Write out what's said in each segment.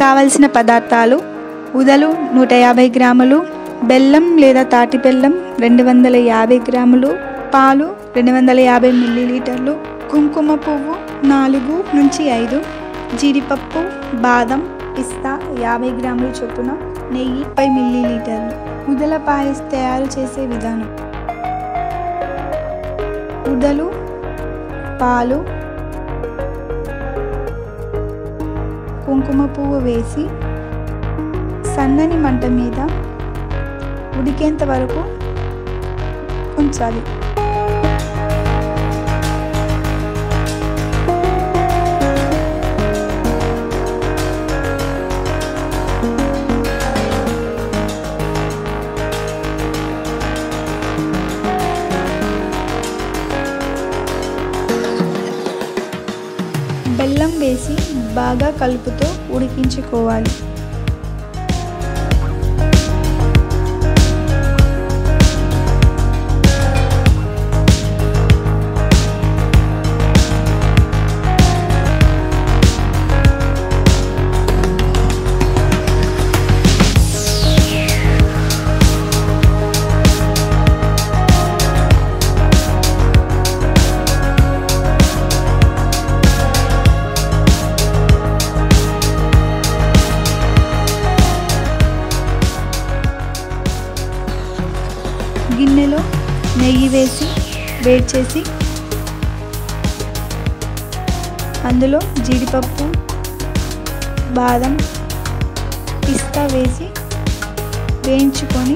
కావలసిన పదార్థాలు ఉదలు నూట యాభై గ్రాములు బెల్లం లేదా తాటి బెల్లం రెండు వందల యాభై గ్రాములు పాలు రెండు వందల యాభై మిల్లీలీటర్లు కుంకుమ పువ్వు నాలుగు నుంచి ఐదు జీడిపప్పు బాదం పిస్తా యాభై గ్రాముల చొప్పున నెయ్యి ముప్పై మిల్లీలీటర్లు ఉదల పాయస్ తయారు చేసే విధానం ఉదలు పాలు కుంకుమ పువ్వు వేసి సన్నని మంట మీద ఉడికేంత వరకు ఉంచాలి బెల్లం వేసి బాగా కలుపుతూ ఉడికించుకోవాలి గిన్నెలో నెయ్యి వేసి వేడి చేసి అందులో జీడిపప్పు బాదం పిస్తా వేసి వేయించుకొని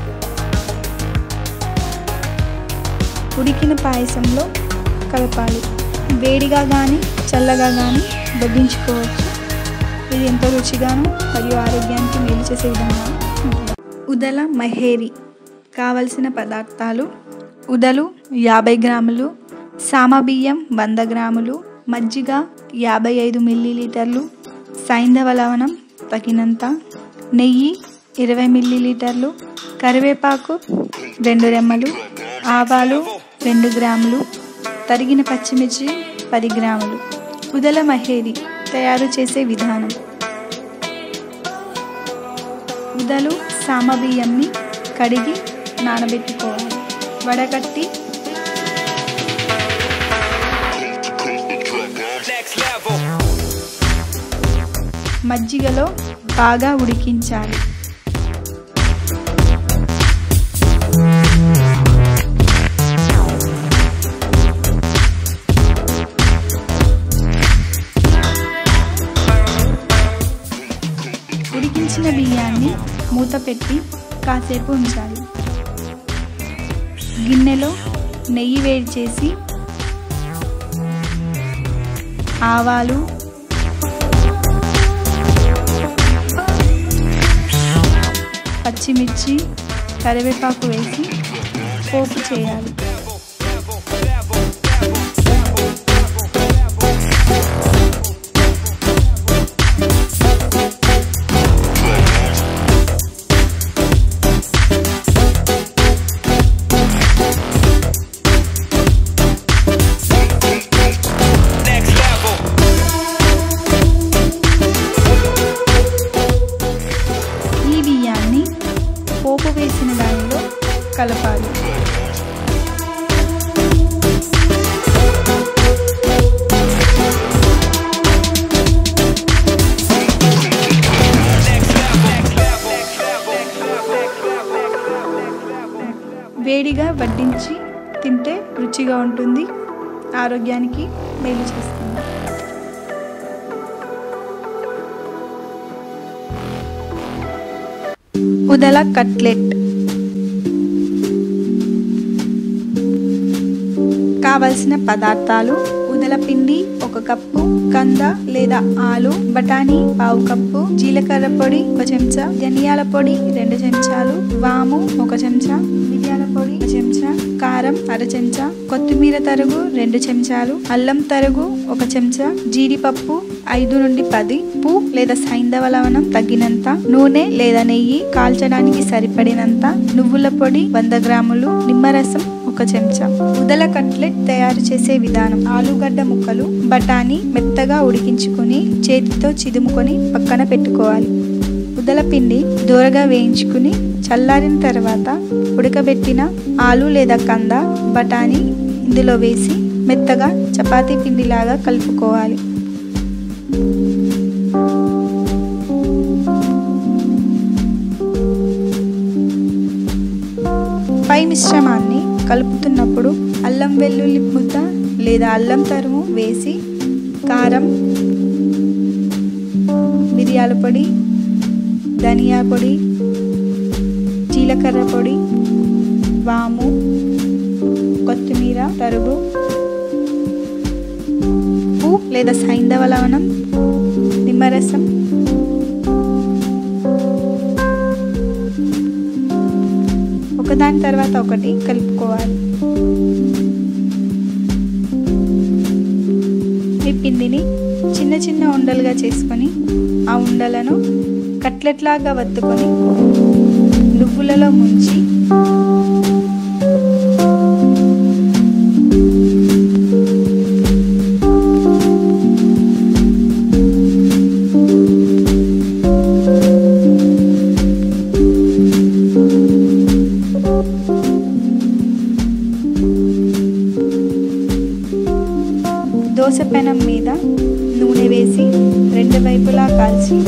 ఉడికిన పాయసంలో కలపాలి వేడిగా కానీ చల్లగా కానీ వడ్డించుకోవచ్చు ఇది ఎంతో రుచిగాను మరియు ఆరోగ్యానికి మేలు చేసే విధంగా ఉంటుంది ఉదల మహేరి కావలసిన పదార్థాలు ఉదలు యాభై గ్రాములు సామబియ్యం వంద గ్రాములు మజ్జిగ యాభై ఐదు మిల్లీలీటర్లు సైంధవ లవణం తగినంత నెయ్యి ఇరవై మిల్లీలీటర్లు కరివేపాకు రెండు రెమ్మలు ఆవాలు రెండు గ్రాములు తరిగిన పచ్చిమిర్చి పది గ్రాములు ఉదల మహేరి తయారు చేసే విధానం ఉదలు సామబియ్యంని కడిగి నానబెట్టుకోవాలి వడకట్టి Next level. మజ్జిగలో బాగా ఉడికించాలి ఉడికించిన బియ్యాన్ని మూత పెట్టి కాసేపు ఉంచాలి గిన్నెలో నెయ్యి వేడి చేసి ఆవాలు పచ్చిమిర్చి కరివేపాకు వేసి పోపు చేయాలి Next level. ఈ బియ్యాన్ని పోపు వేసిన దానిలో కలపాలి Next level. Next level. Next level. వేడిగా వడ్డించి తింటే రుచిగా ఉంటుంది ఆరోగ్యానికి మేలు చేస్తుంది ఉదల కట్లెట్ కావలసిన పదార్థాలు ఉదల పిండి ఒక కప్పు కంద లేదా ఆలు బఠానీ పావు కప్పు జీలకర్ర పొడి ఒక చెంచా ధనియాల పొడి రెండు చెంచాలు వాము ఒక చెంచా మిరియాల పొడి ఒక చెంచా కారం అర చెంచా కొత్తిమీర తరుగు రెండు చెంచాలు అల్లం తరుగు ఒక చెంచా జీడిపప్పు ఐదు నుండి పది ఉప్పు లేదా సైంధవ లవణం తగినంత నూనె లేదా నెయ్యి కాల్చడానికి సరిపడినంత నువ్వుల పొడి వంద గ్రాములు నిమ్మరసం ఒక ఒక చెంచా ఉదల కట్లెట్ తయారు చేసే విధానం ఆలుగడ్డ ముక్కలు బఠానీ మెత్తగా ఉడికించుకొని చేతితో చిదుముకొని పక్కన పెట్టుకోవాలి ఉదల పిండి దూరగా వేయించుకుని చల్లారిన తర్వాత ఉడకబెట్టిన ఆలు లేదా కంద బఠానీ ఇందులో వేసి మెత్తగా చపాతీ పిండిలాగా కలుపుకోవాలి పై మిశ్రమాన్ని కలుపుతున్నప్పుడు అల్లం వెల్లుల్లి ముద్ద లేదా అల్లం తరుము వేసి కారం మిరియాల పొడి ధనియా పొడి జీలకర్ర పొడి వాము కొత్తిమీర తరుగు ఉప్పు లేదా సైంధవ లవణం నిమ్మరసం ఒకదాని తర్వాత ఒకటి కలుపుకోవాలి ఈ పిండిని చిన్న చిన్న ఉండలుగా చేసుకొని ఆ ఉండలను కట్లెట్లాగా వత్తుకొని నువ్వులలో ముంచి దోశ పెనం మీద నూనె వేసి రెండు వైపులా కాల్చి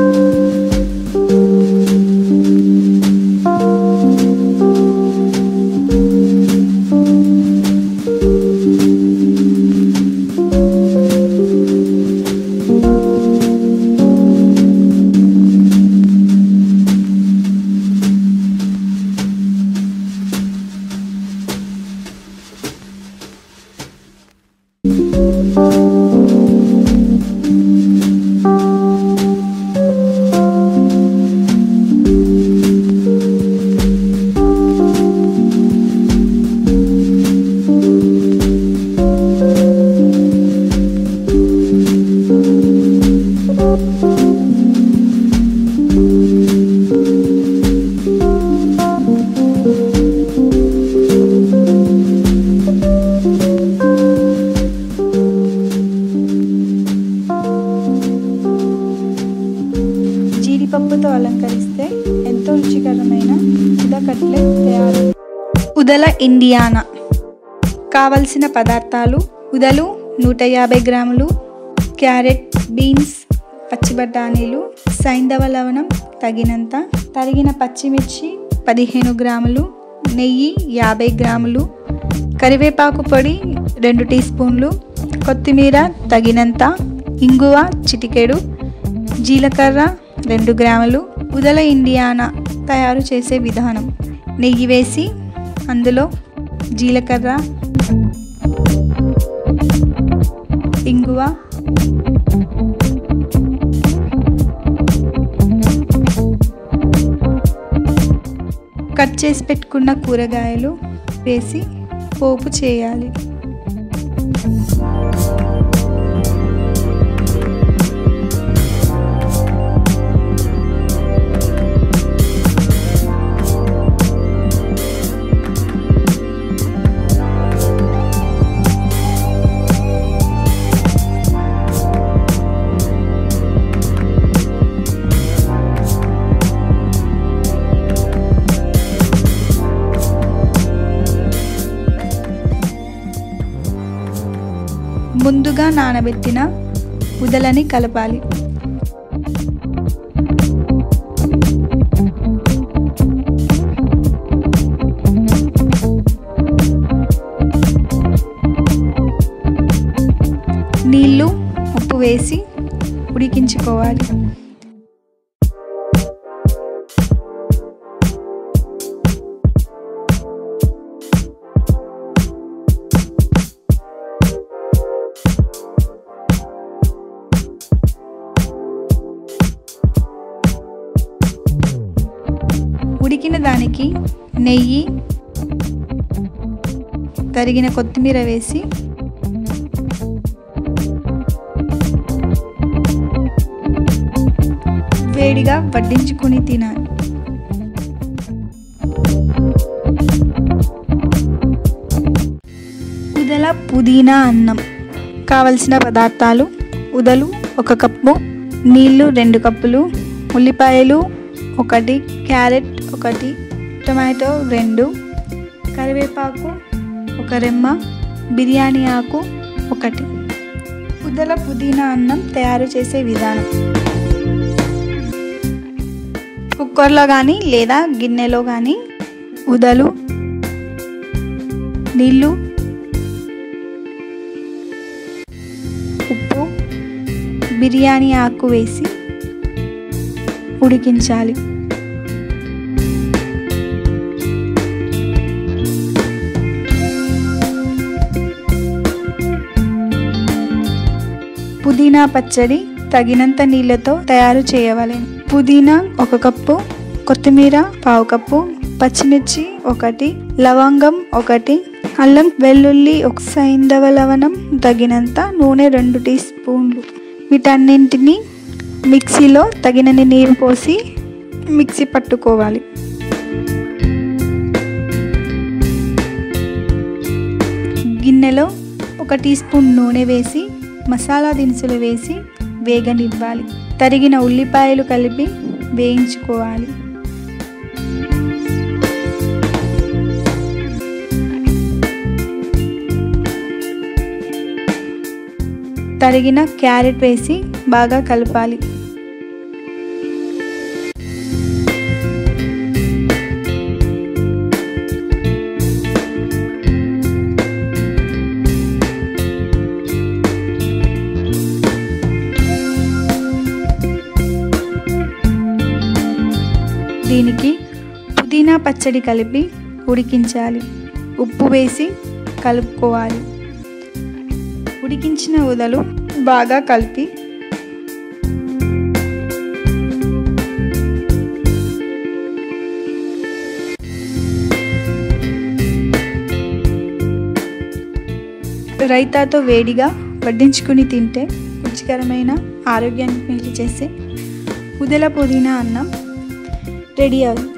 జీడిపప్పుతో అలంకరిస్తే ఎంతో రుచికరమైన ఉద కట్లెట్ తయారు ఉదల ఇండియానా కావలసిన పదార్థాలు ఉదలు నూట యాభై గ్రాములు క్యారెట్ బీన్స్ పచ్చి బఠానీలు సైంధవ లవణం తగినంత తరిగిన పచ్చిమిర్చి పదిహేను గ్రాములు నెయ్యి యాభై గ్రాములు కరివేపాకు పొడి రెండు టీ స్పూన్లు కొత్తిమీర తగినంత ఇంగువ చిటికెడు జీలకర్ర రెండు గ్రాములు ఉదల ఇండియానా తయారు చేసే విధానం నెయ్యి వేసి అందులో జీలకర్ర ఇంగువ కట్ చేసి పెట్టుకున్న కూరగాయలు వేసి పోపు చేయాలి ముందుగా నానబెట్టిన ఉదలని కలపాలి నీళ్ళు ఉప్పు వేసి ఉడికించుకోవాలి ఉడికిన దానికి నెయ్యి తరిగిన కొత్తిమీర వేసి వేడిగా వడ్డించుకుని తినాలి పుదీనా అన్నం కావలసిన పదార్థాలు ఉదలు ఒక కప్పు నీళ్లు రెండు కప్పులు ఉల్లిపాయలు ఒకటి క్యారెట్ ఒకటి టొమాటో రెండు కరివేపాకు ఒక రెమ్మ బిర్యానీ ఆకు ఒకటి ఉదల పుదీనా అన్నం తయారు చేసే విధానం కుక్కర్లో కానీ లేదా గిన్నెలో కానీ ఉదలు నీళ్ళు ఉప్పు బిర్యానీ ఆకు వేసి ఉడికించాలి పుదీనా పచ్చడి తగినంత నీళ్ళతో తయారు చేయవలెను పుదీనా ఒక కప్పు కొత్తిమీర పావు కప్పు పచ్చిమిర్చి ఒకటి లవంగం ఒకటి అల్లం వెల్లుల్లి ఒక సైంధవ లవణం తగినంత నూనె రెండు టీ స్పూన్లు వీటన్నింటినీ మిక్సీలో తగినన్ని నీరు పోసి మిక్సీ పట్టుకోవాలి గిన్నెలో ఒక టీ స్పూన్ నూనె వేసి మసాలా దినుసులు వేసి వేగనివ్వాలి తరిగిన ఉల్లిపాయలు కలిపి వేయించుకోవాలి తరిగిన క్యారెట్ వేసి బాగా కలపాలి దీనికి పుదీనా పచ్చడి కలిపి ఉడికించాలి ఉప్పు వేసి కలుపుకోవాలి ఉడికించిన ఉదలు బాగా కలిపి రైతాతో వేడిగా వడ్డించుకుని తింటే రుచికరమైన ఆరోగ్యానికి మేలు చేసే ఉదల పుదీనా అన్నం రెడీ అవుతుంది